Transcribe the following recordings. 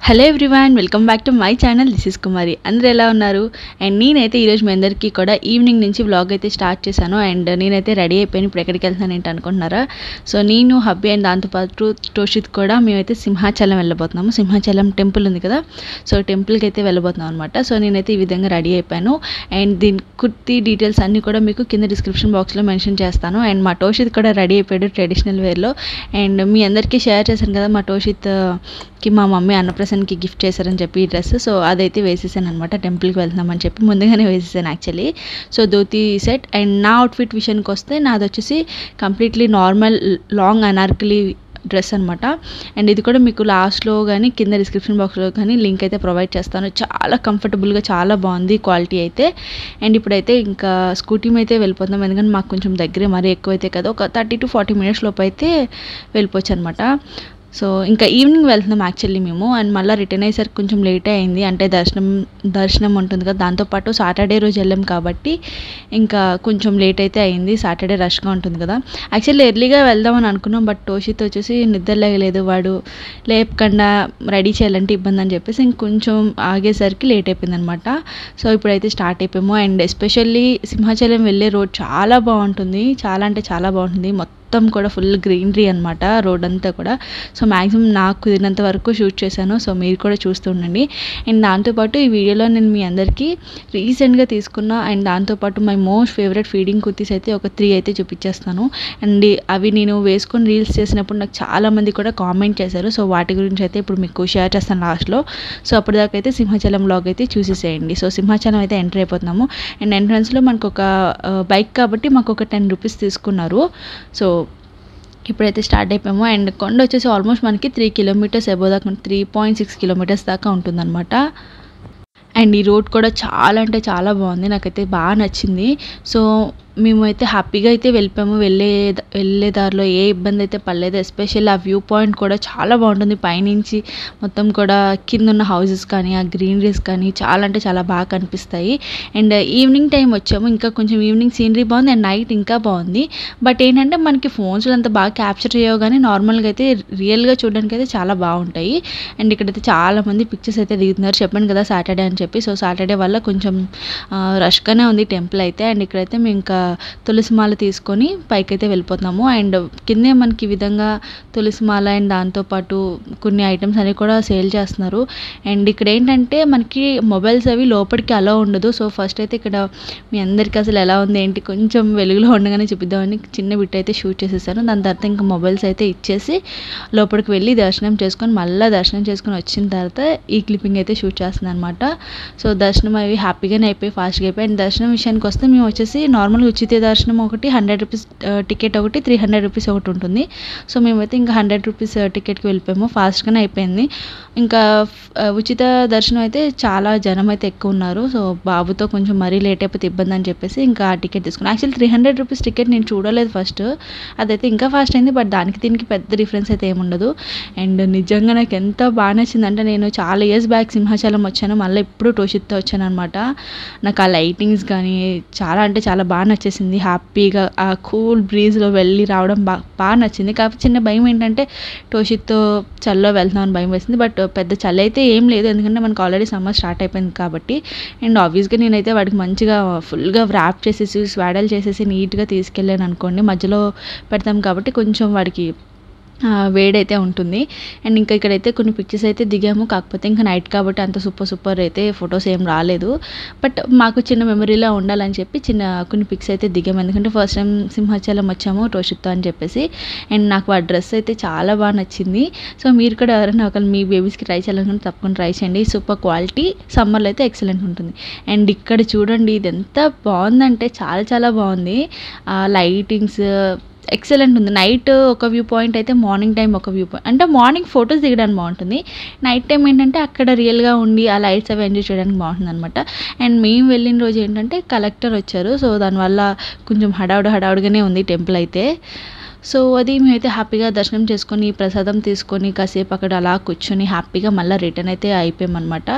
hello everyone welcome back to my channel this is Kumari అందరూ ఎలా ఉన్నారు అండ్ నేనైతే ఈరోజు మీ అందరికీ కూడా ఈవినింగ్ నుంచి వ్లాగ్ అయితే స్టార్ట్ చేశాను అండ్ నేనైతే రెడీ అయిపోయాను ఇప్పుడు ఎక్కడికి వెళ్తున్నాను ఏంటి అనుకుంటున్నారా సో నేను హబ్బీ అండ్ దాంతోపాటు టోషిత్ కూడా మేమైతే సింహాచలం వెళ్ళబోతున్నాము సింహాచలం టెంపుల్ ఉంది కదా సో టెంపుల్కి అయితే వెళ్ళబోతున్నాం అనమాట సో నేనైతే ఈ విధంగా రెడీ అయిపోయాను అండ్ దీని కుర్తి డీటెయిల్స్ అన్నీ కూడా మీకు కింద డిస్క్రిప్షన్ బాక్స్లో మెన్షన్ చేస్తాను అండ్ మా టోషిత్ కూడా రెడీ అయిపోయాడు ట్రెడిషనల్ వేర్లో అండ్ మీ అందరికీ షేర్ చేశాను కదా మా టోషిత్ కి మా మమ్మీ అన్నప్రసన్కి గిఫ్ట్ చేశారని చెప్పి ఈ డ్రెస్ సో అదైతే వేసేసాను అనమాట టెంపుల్కి వెళ్తున్నామని చెప్పి ముందుగానే వేసేసాను actually so dhoti set and నా అవుట్ఫిట్ విషయానికి వస్తే నాది వచ్చేసి completely normal long anarkali dress అనమాట అండ్ ఇది కూడా మీకు లాస్ట్లో కానీ కింద డిస్క్రిప్షన్ బాక్స్లో కానీ లింక్ అయితే ప్రొవైడ్ చేస్తాను చాలా కంఫర్టబుల్గా చాలా బాగుంది క్వాలిటీ అయితే అండ్ ఇప్పుడైతే ఇంకా స్కూటీ మీద అయితే వెళ్ళిపోతున్నాం ఎందుకంటే మాకు కొంచెం దగ్గరే మరీ ఎక్కువ అయితే కదా ఒక థర్టీ టు ఫార్టీ మినిట్స్ లోపు అయితే వెళ్ళిపోవచ్చు అనమాట సో ఇంకా ఈవినింగ్ వెళ్తున్నాం యాక్చువల్లీ మేము అండ్ మళ్ళీ రిటర్న్ అయ్యేసరికి కొంచెం లేట్ అయింది అంటే దర్శనం దర్శనం ఉంటుంది కదా దాంతోపాటు సాటర్డే రోజు వెళ్ళాం కాబట్టి ఇంకా కొంచెం లేట్ అయితే అయింది సాటర్డే రష్గా ఉంటుంది కదా యాక్చువల్లీ ఎర్లీగా వెళ్దామని అనుకున్నాం బట్ టోషిత్ వచ్చేసి నిద్ర లేగలేదు వాడు లేపకుండా రెడీ చేయాలంటే ఇబ్బంది అని చెప్పేసి ఇంకొంచెం ఆగేసరికి లేట్ అయిపోయింది అనమాట సో ఇప్పుడైతే స్టార్ట్ అయిపోయాము అండ్ ఎస్పెషల్లీ సింహాచలం వెళ్ళే రోడ్ చాలా బాగుంటుంది చాలా అంటే చాలా బాగుంటుంది మొత్తం మొత్తం కూడా ఫుల్ గ్రీనరీ అనమాట రోడ్ అంతా కూడా సో మ్యాక్సిమం నాకు కుదిరినంత వరకు షూట్ చేశాను సో మీరు కూడా చూస్తూ ఉండండి అండ్ దాంతోపాటు ఈ వీడియోలో నేను మీ అందరికీ రీసెంట్గా తీసుకున్న అండ్ దాంతోపాటు my most favourite feeding kurtis అయితే ఒక త్రీ అయితే చూపించేస్తాను అండ్ అవి నేను వేసుకొని రీల్స్ చేసినప్పుడు నాకు చాలామంది కూడా కామెంట్ చేశారు సో వాటి గురించి అయితే ఇప్పుడు మీకు షేర్ చేస్తాను లాస్ట్లో సో అప్పటిదాకా అయితే సింహాచలం బ్లాగ్ అయితే చూసేసేయండి సో సింహాచలం అయితే ఎంటర్ అయిపోతున్నాము అండ్ ఎంట్రన్స్లో మనకు ఒక బైక్ కాబట్టి మాకు ఒక టెన్ రూపీస్ తీసుకున్నారు సో ఇప్పుడైతే స్టార్ట్ అయిపోయాము అండ్ కొండ వచ్చేసి ఆల్మోస్ట్ మనకి త్రీ కిలోమీటర్స్ ఎబో దాకా త్రీ పాయింట్ సిక్స్ కిలోమీటర్స్ దాకా ఉంటుందన్నమాట అండ్ ఈ రోడ్ కూడా చాలా అంటే చాలా బాగుంది నాకైతే బాగా నచ్చింది సో మేమైతే హ్యాపీగా అయితే వెళ్ళిపోయాము వెళ్ళే వెళ్ళే దారిలో ఏ ఇబ్బంది అయితే పడలేదు ఎస్పెషల్లీ ఆ వ్యూ పాయింట్ కూడా చాలా బాగుంటుంది పైనుంచి మొత్తం కూడా కింద ఉన్న హౌసెస్ కానీ ఆ గ్రీనరీస్ కానీ చాలా అంటే చాలా బాగా కనిపిస్తాయి అండ్ ఈవినింగ్ టైం వచ్చాము ఇంకా కొంచెం ఈవినింగ్ సీనరీ బాగుంది అండ్ నైట్ ఇంకా బాగుంది బట్ ఏంటంటే మనకి ఫోన్స్లో అంత బాగా క్యాప్చర్ చేయవు కానీ నార్మల్గా అయితే రియల్గా చూడడానికి అయితే చాలా బాగుంటాయి అండ్ ఇక్కడైతే చాలా మంది పిక్చర్స్ అయితే దిగుతున్నారు చెప్పాను కదా సాటర్డే అని చెప్పి సో సాటర్డే వల్ల కొంచెం రష్గానే ఉంది టెంపుల్ అయితే అండ్ ఇక్కడైతే మేము ఇంకా తులసిమాల తీసుకొని పైకైతే వెళ్ళిపోతున్నాము అండ్ కిందే మనకి ఈ విధంగా తులసిమాల అండ్ దాంతోపాటు కొన్ని ఐటమ్స్ అనేవి కూడా సేల్ చేస్తున్నారు అండ్ ఇక్కడ ఏంటంటే మనకి మొబైల్స్ అవి లోపలికి అలా ఉండదు సో ఫస్ట్ అయితే ఇక్కడ మీ అందరికీ అసలు ఎలా ఉంది ఏంటి కొంచెం వెలుగులో ఉండగానే చూపిద్దామని చిన్న బిట్ అయితే షూట్ చేసేసాను దాని తర్వాత ఇంకా మొబైల్స్ అయితే ఇచ్చేసి లోపలికి వెళ్ళి దర్శనం చేసుకొని మళ్ళీ దర్శనం చేసుకొని వచ్చిన తర్వాత ఈ క్లిప్పింగ్ అయితే షూట్ చేస్తున్నాను అనమాట సో దర్శనం అవి హ్యాపీగానే అయిపోయి ఫాస్ట్గా అయిపోయి అండ్ దర్శనం విషయానికి వస్తే మేము వచ్చేసి నార్మల్గా ఉచిత దర్శనం ఒకటి హండ్రెడ్ రూపీస్ టికెట్ ఒకటి త్రీ హండ్రెడ్ రూపీస్ ఒకటి ఉంటుంది సో మేమైతే ఇంకా హండ్రెడ్ రూపీస్ టికెట్కి వెళ్ళిపోయాము ఫాస్ట్గానే అయిపోయింది ఇంకా ఉచిత దర్శనం అయితే చాలా జనం అయితే ఎక్కువ ఉన్నారు సో బాబుతో కొంచెం మరీ లేట్ అయిపోతే ఇబ్బంది అని చెప్పేసి ఇంకా ఆ టికెట్ తీసుకున్నాను actually three hundred rupees ticket నేను చూడలేదు ఫస్ట్ అదైతే ఇంకా ఫాస్ట్ అయింది బట్ దానికి దీనికి పెద్ద డిఫరెన్స్ అయితే ఏముండదు అండ్ నిజంగా నాకు ఎంత బాగా నచ్చిందంటే నేను చాలా ఇయర్స్ బ్యాక్ సింహాచలం వచ్చాను మళ్ళీ ఇప్పుడు టోషిత్తో వచ్చాను అనమాట నాకు ఆ లైటింగ్స్ కానీ చాలా అంటే చాలా బాగా నచ్చేసింది హ్యాపీగా ఆ కూల్ బ్రీజ్లో వెళ్ళి రావడం బాగా బాగా నచ్చింది కాకపోతే చిన్న భయం ఏంటంటే టోషిత్తో చల్లో వెళ్తున్నామని భయం వేసింది బట్ పెద్ద చలి అయితే ఏం లేదు ఎందుకంటే మనకు ఆల్రెడీ సమ్మర్ స్టార్ట్ అయిపోయింది కాబట్టి అండ్ ఆబ్వియస్గా నేనైతే వాడికి మంచిగా ఫుల్గా వ్రాప్ చేసేసి స్వాడల్ చేసేసి నీట్గా తీసుకెళ్ళాను అనుకోండి మధ్యలో పెడతాం కాబట్టి కొంచెం వాడికి వేడైతే ఉంటుంది అండ్ ఇంకా ఇక్కడైతే కొన్ని పిక్చర్స్ అయితే దిగాము కాకపోతే ఇంకా నైట్ కాబట్టి అంత సూపర్ సూపర్ అయితే ఫొటోస్ ఏం రాలేదు బట్ మాకు చిన్న మెమరీలా ఉండాలని చెప్పి చిన్న కొన్ని పిక్స్ అయితే దిగాము ఎందుకంటే ఫస్ట్ టైం సింహాచలం వచ్చాము టోషిత్తో అని చెప్పేసి అండ్ నాకు ఆ డ్రెస్ అయితే చాలా బాగా నచ్చింది సో మీరు కూడా ఎవరైనా ఒకళ్ళు మీ బేబీస్కి ట్రై చేయాలనుకుంటే తప్పకుండా ట్రై చేయండి సూపర్ క్వాలిటీ సమ్మర్లో అయితే ఎక్సలెంట్ ఉంటుంది అండ్ ఇక్కడ చూడండి ఇది ఎంత బాగుందంటే చాలా చాలా బాగుంది లైటింగ్స్ ఎక్సలెంట్ ఉంది నైట్ ఒక వ్యూ పాయింట్ అయితే మార్నింగ్ టైం ఒక వ్యూ పాయింట్ అంటే మార్నింగ్ ఫొటోస్ దిగడానికి బాగుంటుంది నైట్ టైం ఏంటంటే అక్కడ రియల్గా ఉండి ఆ లైట్స్ అవి ఎంజాయ్ చేయడానికి బాగుంటుంది అనమాట అండ్ మేము వెళ్ళిన రోజు ఏంటంటే కలెక్టర్ వచ్చారు సో దానివల్ల కొంచెం హడావుడు హడావుడిగానే ఉంది టెంపుల్ అయితే సో అది మేమైతే హ్యాపీగా దర్శనం చేసుకొని ప్రసాదం తీసుకొని కాసేపు అక్కడ అలా కూర్చొని హ్యాపీగా మళ్ళీ రిటర్న్ అయితే అయిపోయామన్నమాట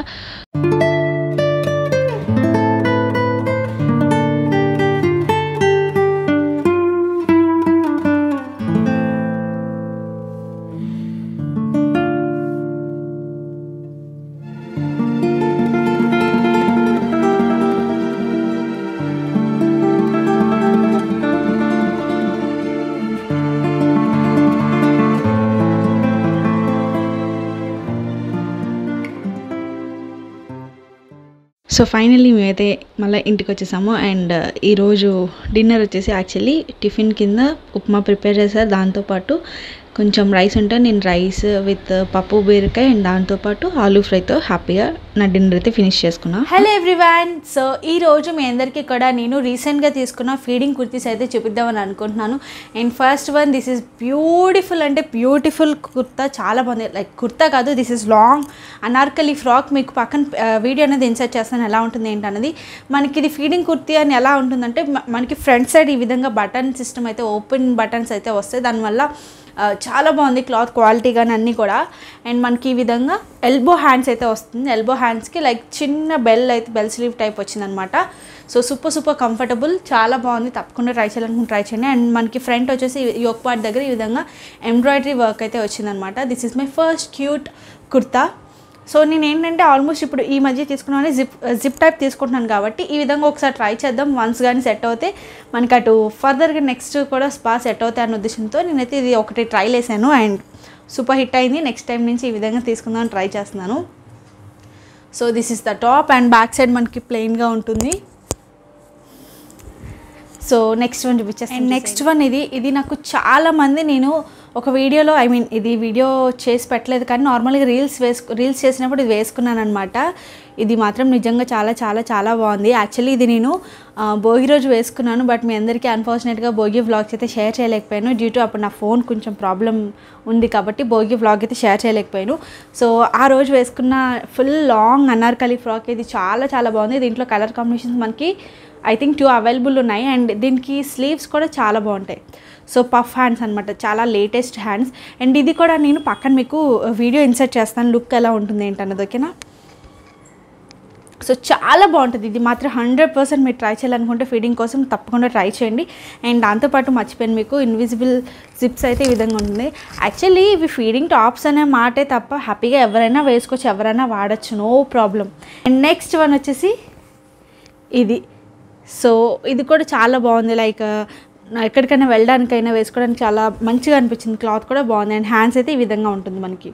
సో ఫైనల్లీ మేమైతే మళ్ళీ ఇంటికి వచ్చేసాము అండ్ ఈరోజు డిన్నర్ వచ్చేసి యాక్చువల్లీ టిఫిన్ కింద ఉప్మా ప్రిపేర్ చేశారు దాంతోపాటు కొంచెం రైస్ ఉంటే నేను రైస్ విత్ పప్పు బీరకాయ అండ్ దాంతోపాటు ఆలూ ఫ్రైతో హ్యాపీగా నా డిన్నర్ అయితే ఫినిష్ చేసుకున్నా హలో ఎవ్రీవన్ సో ఈ రోజు మీ అందరికీ కూడా నేను రీసెంట్గా తీసుకున్న ఫీడింగ్ కుర్తీస్ అయితే చూపిద్దామని అనుకుంటున్నాను and first one this is beautiful అంటే బ్యూటిఫుల్ కుర్తా చాలా బాగుంది లైక్ కుర్తా కాదు this is long anarkali frock మీకు పక్కన వీడియో అనేది ఇన్సర్ట్ చేస్తాను ఎలా ఉంటుంది ఏంటన్నది మనకి ఇది ఫీడింగ్ కుర్తీ అని ఎలా ఉంటుందంటే మ- మనకి ఫ్రంట్ సైడ్ ఈ విధంగా బటన్ సిస్టమ్ అయితే ఓపెన్ బటన్స్ అయితే వస్తాయి దానివల్ల ఆ, చాలా బాగుంది క్లాత్ క్వాలిటీ కానీ అన్నీ కూడా అండ్ మనకి ఈ విధంగా ఎల్బో హ్యాండ్స్ అయితే వస్తుంది ఎల్బో హ్యాండ్స్కి లైక్ చిన్న బెల్ అయితే బెల్ స్లీవ్ టైప్ వచ్చిందనమాట సో సూపర్ సూపర్ కంఫర్టబుల్ చాలా బాగుంది తప్పకుండా ట్రై చేయాలనుకుంటే ట్రై చేయండి అండ్ మనకి ఫ్రంట్ వచ్చేసి యోక్ పార్ట్ దగ్గర ఈ విధంగా ఎంబ్రాయిడరీ వర్క్ అయితే వచ్చిందనమాట this is my first cute kurta so నేను ఏంటంటే ఆల్మోస్ట్ ఇప్పుడు ఈ మధ్య తీసుకున్నాను జిప్ జిప్ టైప్ తీసుకుంటున్నాను కాబట్టి ఈ విధంగా ఒకసారి ట్రై చేద్దాం వన్స్ కానీ సెట్ అవుతే మనకి అటు ఫర్దర్గా నెక్స్ట్ కూడా స్పా సెట్ అవుతాయి అన్న ఉద్దేశంతో నేనైతే ఇది ఒకటి ట్రైల్ వేసాను అండ్ సూపర్ హిట్ అయింది నెక్స్ట్ టైం నుంచి ఈ విధంగా తీసుకుందామని ట్రై చేస్తున్నాను so this is the top and back side మనకి ప్లెయిన్గా ఉంటుంది సో నెక్స్ట్ వన్ చూపించేస్తాను అండ్ నెక్స్ట్ వన్ ఇది ఇది నాకు చాలా మంది నేను ఒక వీడియోలో ఐ మీన్ ఇది వీడియో చేసి పెట్టలేదు కానీ నార్మల్గా రీల్స్ వేసుకు రీల్స్ చేసినప్పుడు ఇది వేసుకున్నాను అనమాట ఇది మాత్రం నిజంగా చాలా చాలా చాలా బాగుంది యాక్చువల్లీ ఇది నేను ఆ, భోగి రోజు వేసుకున్నాను బట్ మీ అందరికీ అన్ఫార్చునేట్గా భోగి వ్లాగ్స్ అయితే షేర్ చేయలేకపోయాను డ్యూ టు అప్పుడు నా ఫోన్ కొంచెం ప్రాబ్లం ఉంది కాబట్టి భోగి వ్లాగ్ అయితే షేర్ చేయలేకపోయాను సో ఆ రోజు వేసుకున్న ఫుల్ లాంగ్ అనార్కలి ఫ్రాక్ ఇది చాలా చాలా బాగుంది దీంట్లో కలర్ కాంబినేషన్స్ మనకి ఐ థింక్ టూ అవైలబుల్ ఉన్నాయి అండ్ దీనికి స్లీవ్స్ కూడా చాలా బాగుంటాయి సో పఫ్ హ్యాండ్స్ అనమాట చాలా లేటెస్ట్ హ్యాండ్స్ అండ్ ఇది కూడా నేను పక్కన మీకు వీడియో ఇన్సర్ట్ చేస్తాను లుక్ ఎలా ఉంటుంది ఏంటన్నది ఓకేనా సో చాలా బాగుంటుంది ఇది మాత్రం హండ్రెడ్ పర్సెంట్ మీరు ట్రై చేయాలనుకుంటే ఫీడింగ్ కోసం తప్పకుండా ట్రై చేయండి అండ్ దాంతోపాటు మర్చిపోయాను మీకు ఇన్విజిబుల్ జిప్స్ అయితే ఈ విధంగా ఉంటుంది యాక్చువల్లీ ఇవి ఫీడింగ్ టాప్స్ అనే మాటే తప్ప హ్యాపీగా ఎవరైనా వేసుకోవచ్చు ఎవరైనా వాడచ్చు no problem and next one వచ్చేసి ఇది సో ఇది కూడా చాలా బాగుంది లైక్ ఎక్కడికైనా వెళ్ళడానికైనా వేసుకోవడానికి చాలా మంచిగా అనిపించింది క్లాత్ కూడా బాగుంది అండ్ హ్యాండ్స్ అయితే ఈ విధంగా ఉంటుంది మనకి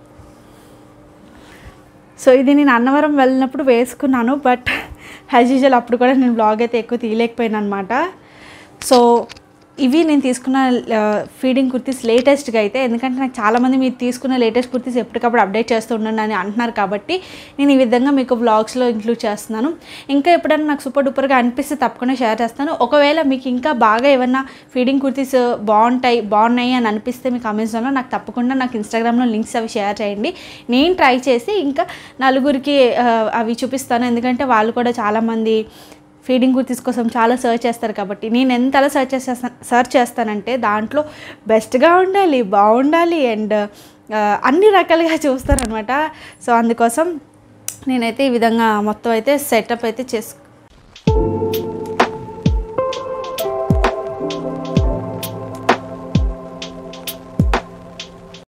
సో ఇది నేను అన్నవరం వెళ్ళినప్పుడు వేసుకున్నాను బట్ యాజ్ యూజువల్ అప్పుడు కూడా నేను బ్లాగ్ అయితే ఎక్కువ తీయలేకపోయాను అనమాట సో ఇవి నేను తీసుకున్న ఫీడింగ్ కుర్తీస్ లేటెస్ట్గా అయితే ఎందుకంటే నాకు చాలామంది మీరు తీసుకున్న లేటెస్ట్ కుర్తీస్ ఎప్పటికప్పుడు అప్డేట్ చేస్తూ ఉండండి అని అంటున్నారు కాబట్టి నేను ఈ విధంగా మీకు బ్లాగ్స్లో ఇంక్లూడ్ చేస్తున్నాను ఇంకా ఎప్పుడైనా నాకు సూపర్ డూపర్గా అనిపిస్తే తప్పకుండా షేర్ చేస్తాను ఒకవేళ మీకు ఇంకా బాగా ఏమన్నా ఫీడింగ్ కుర్తీస్ బాగుంటాయి బాగున్నాయి అని అనిపిస్తే మీకు అమెజాన్లో నాకు తప్పకుండా నాకు ఇన్స్టాగ్రామ్లో లింక్స్ అవి షేర్ చేయండి నేను ట్రై చేసి ఇంకా నలుగురికి ఆ, అవి చూపిస్తాను ఎందుకంటే వాళ్ళు కూడా చాలామంది ఫీడింగ్ కుర్తీస్ కోసం చాలా సర్చ్ చేస్తారు కాబట్టి నేను ఎంతలా సర్చ్ చేస్తాను సర్చ్ చేస్తానంటే దాంట్లో బెస్ట్గా ఉండాలి బాగుండాలి అండ్ అన్ని రకాలుగా చూస్తారనమాట సో అందుకోసం నేనైతే ఈ విధంగా మొత్తం అయితే సెటప్ అయితే చేసు